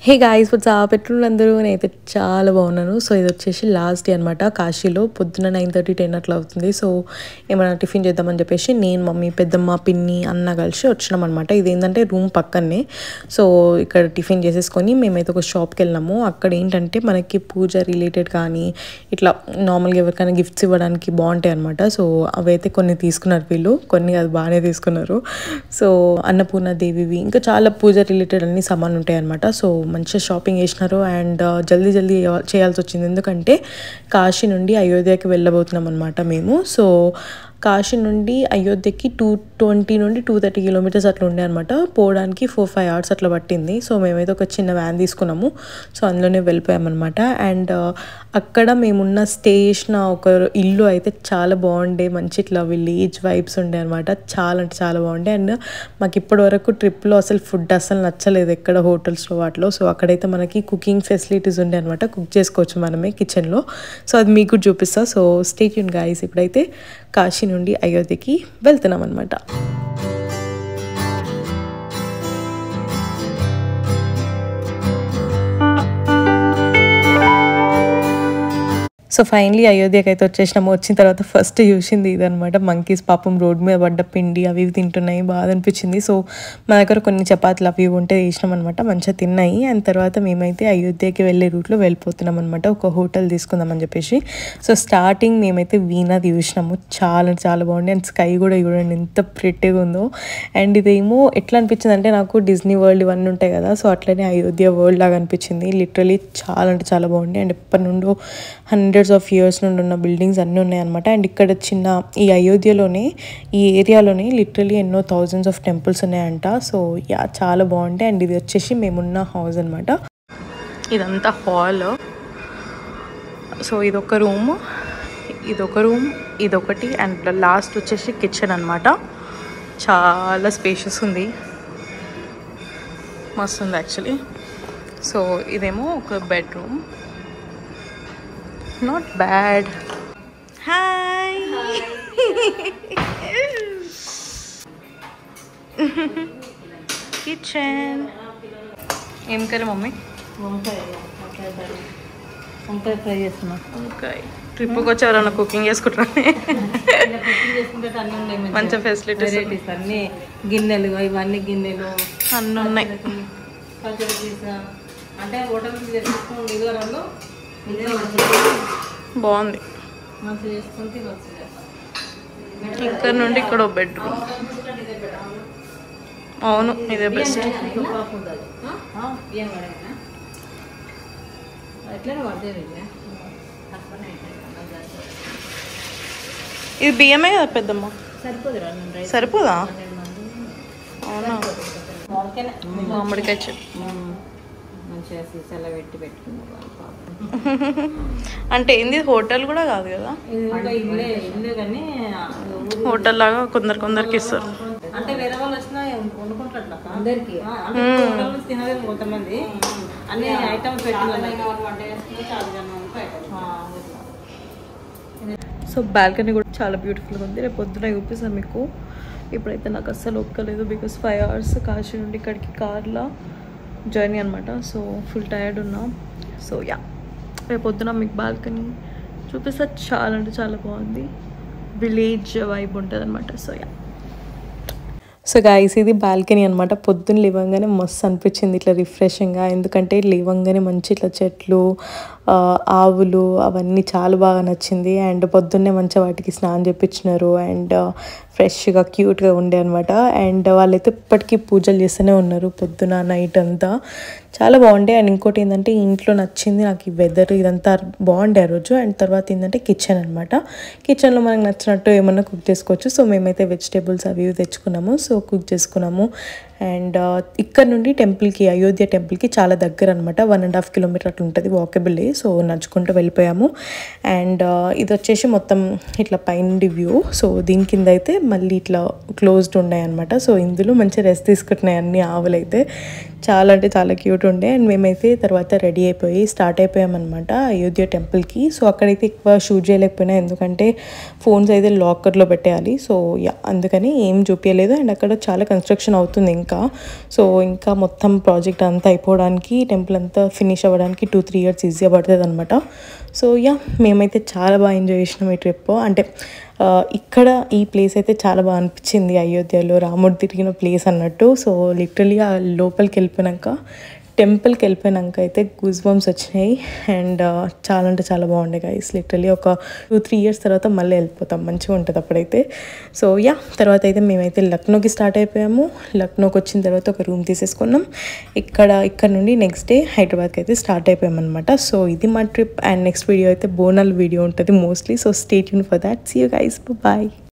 Hey guys వచ్చా petrol అందరూ నేనైతే చాలా బాగున్నాను సో ఇది వచ్చేసి లాస్ట్ డే అనమాట కాశీలో పొద్దున నైన్ థర్టీ టెన్ అట్లా అవుతుంది సో ఏమైనా టిఫిన్ చేద్దామని చెప్పేసి నేను మమ్మీ పెద్దమ్మ పిన్ని అన్న కలిసి వచ్చినాం అనమాట ఇది ఏంటంటే రూమ్ పక్కనే సో ఇక్కడ టిఫిన్ చేసేసుకొని మేమైతే ఒక షాప్కి వెళ్ళినాము అక్కడ ఏంటంటే మనకి పూజ రిలేటెడ్ కానీ ఇట్లా నార్మల్గా ఎవరికైనా గిఫ్ట్స్ ఇవ్వడానికి బాగుంటాయి అనమాట సో అవైతే కొన్ని తీసుకున్నారు వీళ్ళు కొన్ని అది బాగానే తీసుకున్నారు సో అన్నపూర్ణ దేవివి ఇంకా చాలా పూజ రిలేటెడ్ అన్ని సామాన్లు ఉంటాయి అనమాట సో మంచిగా షాపింగ్ చేసినారు అండ్ జల్దీ జల్దీ చేయాల్సి వచ్చింది ఎందుకంటే కాశీ నుండి అయోధ్యకి వెళ్ళబోతున్నాం అనమాట మేము సో కాశీ నుండి అయోధ్యకి టూ ట్వంటీ నుండి టూ థర్టీ కిలోమీటర్స్ అట్లా ఉండే అనమాట పోవడానికి ఫోర్ ఫైవ్ అవర్స్ అట్లా పట్టింది సో మేమైతే ఒక చిన్న వ్యాన్ తీసుకున్నాము సో అందులోనే వెళ్ళిపోయామన్నమాట అండ్ అక్కడ మేమున్న స్టే చేసిన ఒక ఇల్లు అయితే చాలా బాగుండే మంచి ఇట్లా విలేజ్ వైబ్స్ ఉండే అనమాట చాలా అంటే చాలా బాగుండే అండ్ మాకు ఇప్పటి వరకు ట్రిప్లో అసలు ఫుడ్ అసలు నచ్చలేదు ఎక్కడ హోటల్స్లో వాటిలో సో అక్కడైతే మనకి కుకింగ్ ఫెసిలిటీస్ ఉండే అనమాట కుక్ చేసుకోవచ్చు మనమే కిచెన్లో సో అది మీకు కూడా చూపిస్తా సో స్టేట్ యూన్ గాయస్ ఇప్పుడైతే కాశీ నుండి అయోధ్యకి వెళ్తున్నాం అనమాట సో ఫైనలీ అయోధ్యకి అయితే వచ్చేసినాము వచ్చిన తర్వాత ఫస్ట్ చూసింది ఇదనమాట మంకీస్ పాపం రోడ్ మీద పడ్డ పిండి అవి ఇవి తింటున్నాయి బాధ అనిపించింది సో మా దగ్గర కొన్ని చపాతీలు అవి ఇవి ఉంటే తీసినాం అనమాట మంచిగా తిన్నాయి అండ్ తర్వాత మేమైతే అయోధ్యకి వెళ్ళే రూట్లో వెళ్ళిపోతున్నాం అనమాట ఒక హోటల్ తీసుకుందామని చెప్పేసి సో స్టార్టింగ్ మేమైతే వీణాది చూసినాము చాలా అంటే చాలా బాగుంది అండ్ స్కై కూడా చూడండి ఎంత ప్రిట్టిగా ఉందో అండ్ ఇదేమో ఎట్లా అనిపించింది అంటే నాకు డిజ్నీ వరల్డ్ ఇవన్నీ ఉంటాయి కదా సో అట్లనే అయోధ్య వరల్డ్ లాగా అనిపించింది లిటరలీ చాలా అంటే చాలా బాగుంది అండ్ ఎప్పటి నుండో హండ్రెడ్స్ ఆఫ్ ఇయర్స్ నుండి ఉన్న బిల్డింగ్స్ అన్నీ ఉన్నాయన్నమాట అండ్ ఇక్కడ చిన్న ఈ అయోధ్యలోనే ఈ ఏరియాలోనే లిటరలీ ఎన్నో థౌజండ్స్ ఆఫ్ టెంపుల్స్ ఉన్నాయంట సో యా చాలా బాగుంటాయి అండ్ ఇది వచ్చేసి మేమున్న హౌస్ అనమాట ఇదంతా హాల్ సో ఇదొక రూమ్ ఇదొక రూమ్ ఇదొకటి అండ్ లాస్ట్ వచ్చేసి కిచెన్ అనమాట చాలా స్పేషియస్ ఉంది మస్తు ఉంది యాక్చువల్లీ సో ఇదేమో ఒక bedroom not bad hi kitchen ఏం కర్రీ మమ్మీ వంకాయ వంకాయ కర్రీ వంకాయ ఫ్రై చేస్తున్నా ఓకే ట్రిప్కి వచ్చి ఎవరైనా కుకింగ్ చేసుకుంటారా ఇలా కుకింగ్ చేసుకుంటే అన్నీ ఉన్నాయి మంచిగా. మంచి ఫెసిలిటీస్ వెరైటీస్ అన్నీ గిన్నెలు ఇవన్నీ గిన్నెలు అన్నీ ఉన్నాయి పచ్చడిస్ అంటే హోటల్ నుంచి తెచ్చుకుని ఇదివరంలో ఇదే మంచిగా బాగుంది మంచిగా చేసుకుంటే మంచిగా ఇక్కడ నుండి ఇక్కడ బెడ్రూమ్ అవును ఇదే బెస్ట్ బియ్యం కడగనా ఎట్లనే పడతాయి వీళ్ళే తక్కువనే ఇది బియ్యమే కదా పెద్దమ్మ సరిపోదురా నేను రైస్ సరిపోదా పన్నెండు మంది అవునా మామిడికాయనే మామిడికాయ చెట్టు మంచిగా సీసాలో పెట్టి పెట్టుకున్నారు వాళ్ళు పాపం అంటే ఏంది హోటల్ కూడా కాదు కదా ఇది కూడా ఇల్లే ఇల్లే కానీ హోటల్ లాగా కొందరు కొందరికి ఇస్తారు అంటే వేరే వాళ్ళు వచ్చినా వండుకుంటారు అందరికి అంటే హోటల్ నుంచి తినలేదు కొంతమంది అన్ని ఐటమ్స్ సో బాల్కనీ కూడా చాలా బ్యూటిఫుల్గా ఉంది రేపు పొద్దున చూపిస్తాను మీకు ఇప్పుడైతే నాకు అస్సలు ఒక్కలేదు బికాస్ ఫైవ్ అవర్స్ కాశీ నుండి ఇక్కడికి కార్లో జర్నీ అనమాట సో ఫుల్ టైర్డ్ ఉన్నా సో యా రేపు పొద్దున మీకు బాల్కనీ చూపిస్తే చాలా అంటే చాలా బాగుంది విలేజ్ వైబ్ ఉంటుంది అనమాట సో యా సో గాయస్ ఇది బాల్కనీ అనమాట పొద్దున్న లేవంగానే మస్తు అనిపించింది ఇట్లా రిఫ్రెషింగ్గా ఎందుకంటే లేవంగానే మంచి ఇట్లా చెట్లు ఆ, ఆవులు అవన్నీ చాలా బాగా నచ్చింది అండ్ పొద్దున్నే మంచిగా వాటికి స్నానం చేపించినారు అండ్ ఫ్రెష్గా క్యూట్గా ఉండే అనమాట అండ్ వాళ్ళైతే ఇప్పటికీ పూజలు చేస్తూనే ఉన్నారు పొద్దున నైట్ అంతా చాలా బాగుండే అండ్ ఇంకోటి ఏంటంటే ఇంట్లో నచ్చింది నాకు ఈ వెదర్ ఇదంతా బాగుండే ఆ రోజు అండ్ తర్వాత ఏంటంటే కిచెన్ అనమాట కిచెన్లో మనకు నచ్చినట్టు ఏమన్నా కుక్ చేసుకోవచ్చు సో మేమైతే వెజిటేబుల్స్ అవి ఇవి తెచ్చుకున్నాము సో కుక్ చేసుకున్నాము అండ్ ఇక్కడ నుండి టెంపుల్కి అయోధ్య టెంపుల్కి చాలా దగ్గర అనమాట వన్ అండ్ హాఫ్ కిలోమీటర్ అట్లా ఉంటుంది వాకబుల్ సో నడుచుకుంటూ వెళ్ళిపోయాము అండ్ ఇది వచ్చేసి మొత్తం ఇట్లా పైనుండి వ్యూ సో దీని కింద అయితే మళ్ళీ ఇట్లా క్లోజ్డ్ ఉన్నాయి అనమాట సో ఇందులో మంచి రెస్ట్ తీసుకుంటున్నాయి అన్ని ఆవులు అయితే చాలా అంటే చాలా క్యూట్ ఉండే అండ్ మేమైతే తర్వాత రెడీ అయిపోయి స్టార్ట్ అయిపోయామన్నమాట అయోధ్య టెంపుల్కి సో అక్కడైతే ఎక్కువ షూట్ చేయలేకపోయినా ఎందుకంటే ఫోన్స్ అయితే లాకర్లో పెట్టేయాలి సో యా అందుకని ఏం చూపించలేదు అండ్ అక్కడ చాలా కన్స్ట్రక్షన్ అవుతుంది ఇంకా సో ఇంకా మొత్తం ప్రాజెక్ట్ అంతా అయిపోవడానికి టెంపుల్ అంతా ఫినిష్ అవ్వడానికి టూ త్రీ ఇయర్స్ ఈజీగా పడుతుంది అనమాట సో యా మేమైతే చాలా బాగా ఎంజాయ్ చేసినాం ఈ ట్రిప్ అంటే ఆ, ఇక్కడ ఈ ప్లేస్ అయితే చాలా బాగా అనిపించింది అయోధ్యలో రాముడు తిరిగిన ప్లేస్ అన్నట్టు సో లిటరలీ ఆ లోపలికి వెళ్ళిపోయినాక టెంపుల్కి వెళ్ళిపోయినాక అయితే గూస్ బంప్స్ వచ్చినాయి అండ్ చాలా అంటే చాలా బాగుండే గైస్ లిటరలీ ఒక టూ త్రీ ఇయర్స్ తర్వాత మళ్ళీ వెళ్ళిపోతాం మంచిగా ఉంటుంది అప్పుడైతే సో యా తర్వాత అయితే మేమైతే లక్నోకి స్టార్ట్ అయిపోయాము లక్నోకి వచ్చిన తర్వాత ఒక రూమ్ తీసేసుకున్నాం ఇక్కడ ఇక్కడ నుండి నెక్స్ట్ డే హైదరాబాద్కి అయితే స్టార్ట్ అయిపోయామన్నమాట సో ఇది మా ట్రిప్ అండ్ నెక్స్ట్ వీడియో అయితే బోనాల్ వీడియో ఉంటుంది మోస్ట్లీ సో స్టేట్ యూన్ for that see you guys bye